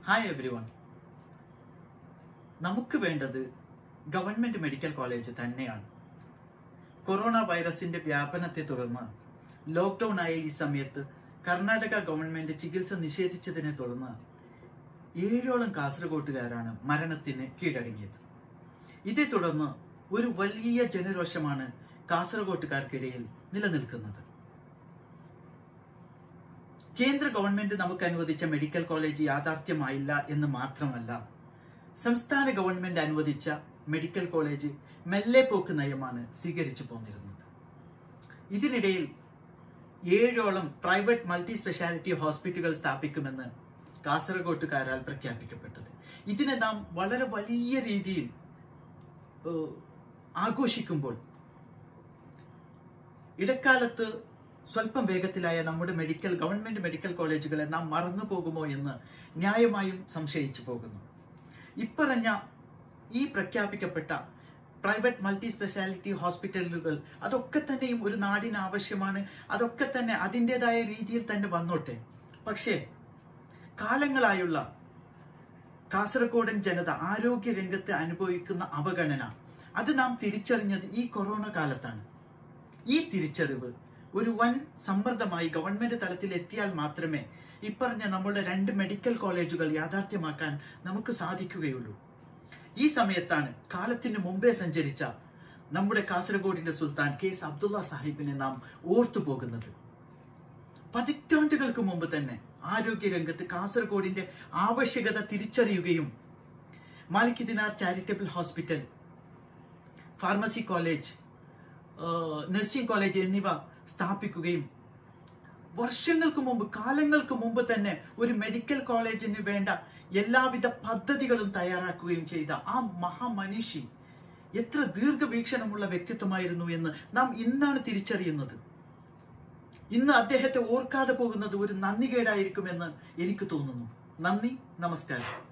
hi every everyone നമുക്ക് വേണ്ടത് government medical college തന്നെയാണ് കൊറോണ വൈറസിന്റെ വ്യാപനത്തെ തുടർന്ന് ലോക്ക്ഡൌൺ ആയ ഈ സമയത്ത് കർണാടക ഗവൺമെന്റ് ചികിത്സ നിഷേധിച്ചതിനെ തുടർന്ന് ഏഴോളം കാസർഗോട്ടുകാരാണ് മരണത്തിന് കീഴടങ്ങിയത് ഇതേ തുടർന്ന് ഒരു വലിയ ജനരോഷമാണ് കാസർഗോട്ടുകാർക്കിടയിൽ നിലനിൽക്കുന്നത് കേന്ദ്ര ഗവൺമെന്റ് നമുക്ക് അനുവദിച്ച മെഡിക്കൽ കോളേജ് യാഥാർത്ഥ്യമായില്ല എന്ന് മാത്രമല്ല സംസ്ഥാന ഗവൺമെന്റ് അനുവദിച്ച മെഡിക്കൽ കോളേജ് മെല്ലെ പോക്ക് നയമാണ് സ്വീകരിച്ചു പോന്നിരുന്നത് ഇതിനിടയിൽ ഏഴോളം പ്രൈവറ്റ് മൾട്ടി സ്പെഷ്യാലിറ്റി ഹോസ്പിറ്റലുകൾ സ്ഥാപിക്കുമെന്ന് കാസർഗോട്ടുകാരാൽ പ്രഖ്യാപിക്കപ്പെട്ടത് ഇതിനെ നാം വളരെ വലിയ രീതിയിൽ ഏഹ്, ആഘോഷിക്കുമ്പോൾ ഇടക്കാലത്ത് സ്വല്പം വേഗത്തിലായ നമ്മുടെ മെഡിക്കൽ ഗവൺമെന്റ് മെഡിക്കൽ കോളേജുകളെ നാം മറന്നു പോകുമോ എന്ന് ന്യായമായും സംശയിച്ചു പോകുന്നു ഇപ്പറഞ്ഞ ഈ പ്രഖ്യാപിക്കപ്പെട്ട പ്രൈവറ്റ് മൾട്ടി സ്പെഷ്യാലിറ്റി ഹോസ്പിറ്റലുകൾ അതൊക്കെ തന്നെയും ഒരു നാടിന് ആവശ്യമാണ് അതൊക്കെ തന്നെ അതിൻ്റെതായ രീതിയിൽ തന്നെ വന്നോട്ടെ പക്ഷേ കാലങ്ങളായുള്ള കാസർഗോഡൻ ജനത ആരോഗ്യ രംഗത്ത് അനുഭവിക്കുന്ന അവഗണന അത് നാം തിരിച്ചറിഞ്ഞത് ഈ കൊറോണ കാലത്താണ് ഈ തിരിച്ചറിവ് ഒരു വൻ സമ്മർദ്ദമായി ഗവൺമെന്റ് തലത്തിൽ എത്തിയാൽ മാത്രമേ ഇപ്പറഞ്ഞ നമ്മുടെ രണ്ട് മെഡിക്കൽ കോളേജുകൾ യാഥാർത്ഥ്യമാക്കാൻ നമുക്ക് സാധിക്കുകയുള്ളൂ ഈ സമയത്താണ് കാലത്തിന് മുമ്പേ സഞ്ചരിച്ച നമ്മുടെ കാസർഗോഡിന്റെ സുൽത്താൻ കെ എസ് അബ്ദുള്ള സാഹിബിനെ നാം ഓർത്തു പോകുന്നത് പതിറ്റാണ്ടുകൾക്ക് മുമ്പ് തന്നെ ആരോഗ്യ രംഗത്ത് കാസർഗോഡിന്റെ ആവശ്യകത തിരിച്ചറിയുകയും Malik Dinar charitable hospital pharmacy college ഏഹ്, നഴ്സിംഗ് കോളേജ് എന്നിവ സ്ഥാപിക്കുകയും വർഷങ്ങൾക്ക് മുമ്പ് കാലങ്ങൾക്ക് മുമ്പ് തന്നെ ഒരു മെഡിക്കൽ കോളേജിന് വേണ്ട എല്ലാവിധ പദ്ധതികളും തയ്യാറാക്കുകയും ചെയ്ത ആ മഹാമനീഷി എത്ര ദീർഘവീക്ഷണമുള്ള വ്യക്തിത്വമായിരുന്നു എന്ന് നാം ഇന്നാണ് തിരിച്ചറിയുന്നത് ഇന്ന് അദ്ദേഹത്തെ ഓർക്കാതെ പോകുന്നത് ഒരു നന്ദികേടായിരിക്കുമെന്ന് എനിക്ക് തോന്നുന്നു നന്ദി നമസ്കാരം